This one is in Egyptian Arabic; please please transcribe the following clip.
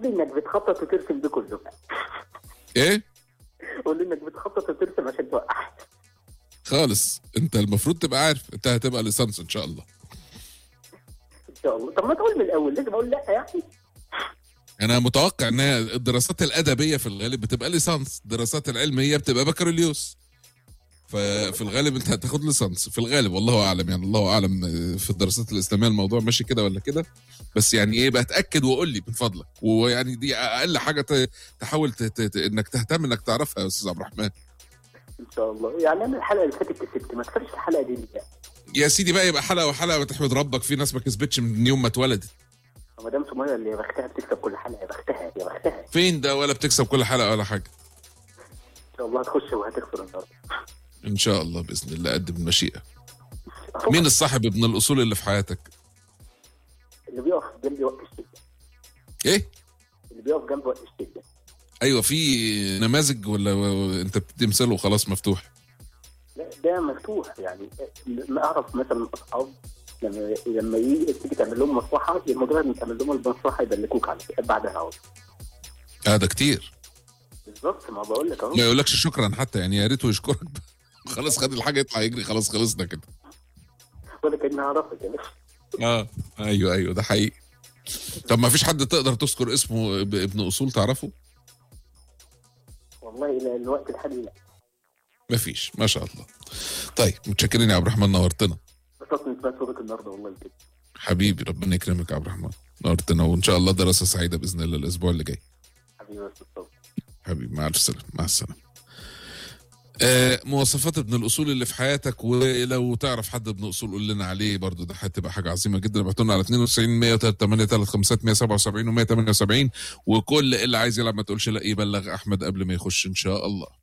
قول لي انك بتخطط وترسم ده كله ايه قول لي انك بتخطط وترسم عشان توقع خالص انت المفروض تبقى عارف انت هتبقى ليسانس ان شاء الله ان شاء الله طب ما تقول من الاول لازم اقول لا يعني انا متوقع ان هي الدراسات الادبيه في الغالب بتبقى ليسانس الدراسات العلميه بتبقى بكالوريوس ففي الغالب انت هتاخد ليسانس في الغالب والله اعلم يعني الله اعلم في الدراسات الاسلاميه الموضوع ماشي كده ولا كده بس يعني ايه بتاكد وقول لي من فضلك ويعني دي اقل حاجه ت- تحاول ت- ت- ت- انك تهتم انك تعرفها يا استاذ عبد الرحمن ان شاء الله يعني انا الحلقه اللي فاتت كسبت ما تفرش الحلقه دي ليه يا سيدي بقى يبقى حلقه وحلقه وتحمد ربك في ناس ما كسبتش من يوم ما اتولدت مدام سميه اللي يا بختها بتكسب كل حلقه يا بختها يا بختها فين ده ولا بتكسب كل حلقه ولا حاجه ان شاء الله هتخش وهتخسر النهارده ان شاء الله باذن الله قد المشيئه مين الصاحب ابن الاصول اللي في حياتك اللي بيقف جنبي وقت الشده ايه اللي بيقف جنبي وقت الشده ايوه في نماذج ولا انت بتدي مثال وخلاص مفتوح لا ده مفتوح يعني ما اعرف مثلا اصحاب لما لما يجي تيجي تعمل لهم مصلحه مجرد ما تعمل لهم المصلحه يدلكوك على بعدها اهو هذا كتير بالظبط ما بقول لك اهو ما يقولكش شكرا حتى يعني يا ريته يشكرك خلاص خد الحاجه يطلع يجري خلاص خلصنا كده ولا كاني اعرفك يا باشا اه ايوه ايوه ده حقيقي طب ما فيش حد تقدر تذكر اسمه ب- ابن اصول تعرفه والله الى الوقت الحالي لا ما فيش ما شاء الله طيب متشكرين يا عبد الرحمن نورتنا بس اصلا سمعت صوتك النهارده والله كده حبيبي ربنا يكرمك يا عبد الرحمن نورتنا وان شاء الله دراسه سعيده باذن الله الاسبوع اللي جاي حبيبي يا استاذ صوت حبيبي مع الف سلامه مع السلامه آه مواصفات ابن الاصول اللي في حياتك ولو تعرف حد ابن اصول قول لنا عليه برضو ده هتبقى حاجه عظيمه جدا ابعتوا لنا على 92 108 177 و178 وكل اللي عايز يلعب ما تقولش لا يبلغ احمد قبل ما يخش ان شاء الله